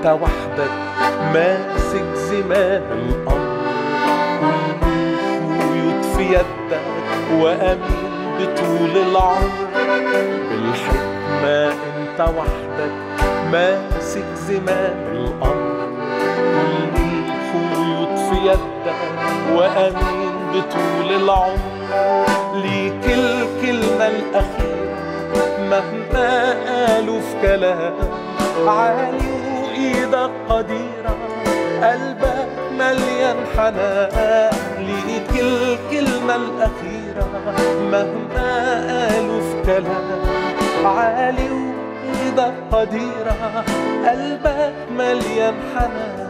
انت وحدك ماسك زمام الامر كل الخيوط في يدك وامين بطول العمر بالحكمة انت وحدك ماسك زمام الامر كل الخيوط في يدك وامين بطول العمر ليك الكلمة الأخيرة مهما قالوا في كلام عالي وإيدك قديرة قلبك مليان حنان ليك الكلمة الأخيرة مهما قالوا في كلام عالي وإيدك قديرة قلبك مليان حنان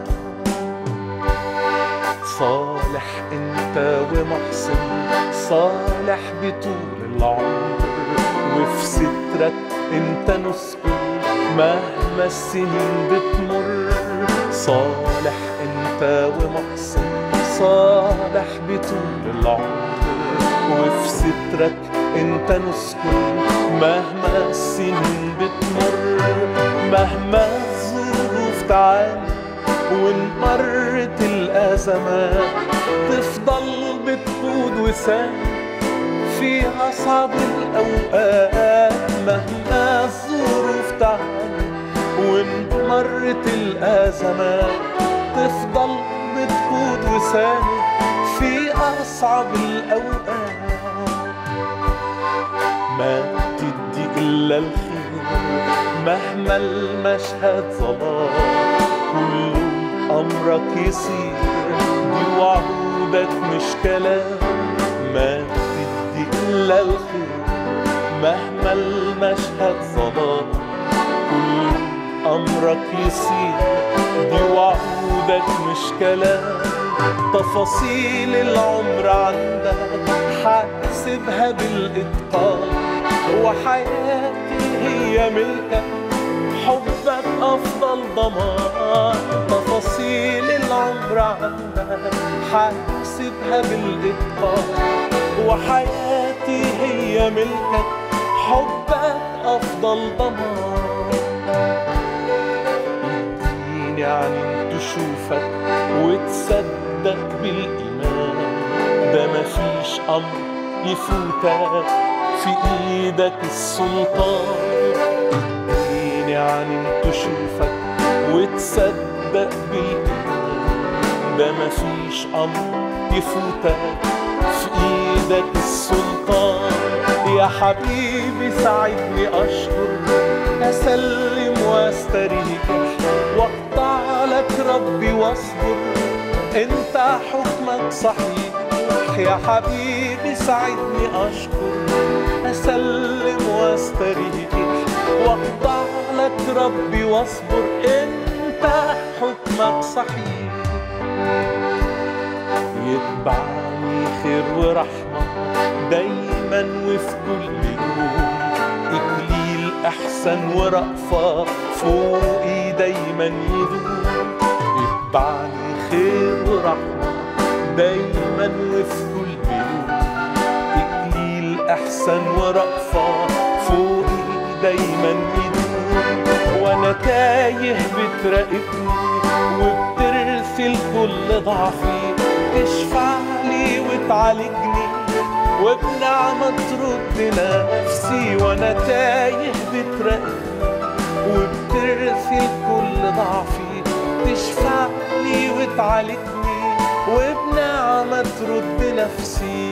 صالح انت ومحسن صالح بطول العمر وفي سترك انت نسكن مهما السنين بتمر صالح انت ومحسن صالح بطول العمر وفي سترك انت نسكن مهما السنين بتمر مهما الظروف تعاني وان مرت الازمات تفضل بتقود وسام في اصعب الاوقات مهما الظروف تعاني وان مرت الازمات تفضل بتقود وسام في اصعب الاوقات ما تدي الا الخير مهما المشهد ظلام كله أمرك يصير دي وعودك مش كلام ما تدي إلا الخير مهما المشهد ظلام كل أمرك يصير دي وعودك مش كلام تفاصيل العمر عندك حاسبها بالإتقان وحياتي هي ملكك حبك أفضل ضمان تفاصيل العمر عندك حاسبها بالإتقان وحياتي هي ملكك حبك أفضل ضمان اديني عن تشوفك وتصدق بالإيمان ده مفيش أمر يفوتك في إيدك السلطان اديني عن تشوفك وتصدق بالإيمان ده مفيش أمر يفوتك في إيدك السلطان يا حبيبي ساعدني أشكر أسلم واستريح وأقطع لك ربي واصبر أنت حكمك صحيح يا حبيبي ساعدني أشكر أسلم واستريح وأخضع لك ربي واصبر أنت حكمك صحيح يتبعني خير ورحمة دايما وفي كل يوم إكليل أحسن ورأفة فوقي دايما يدوم يتبعني خير ورحمة دايما وفي كل يوم إكليل أحسن ورأفة فوقي دايما يدوم وأنا تايه بتراقبني وبترسل كل ضعفي تشفع لي وتعالجني وبنعمة ترد نفسي وأنا تايه بتراقبني وبترسل كل ضعفي تشفع لي وتعالجني وبنعمة ترد نفسي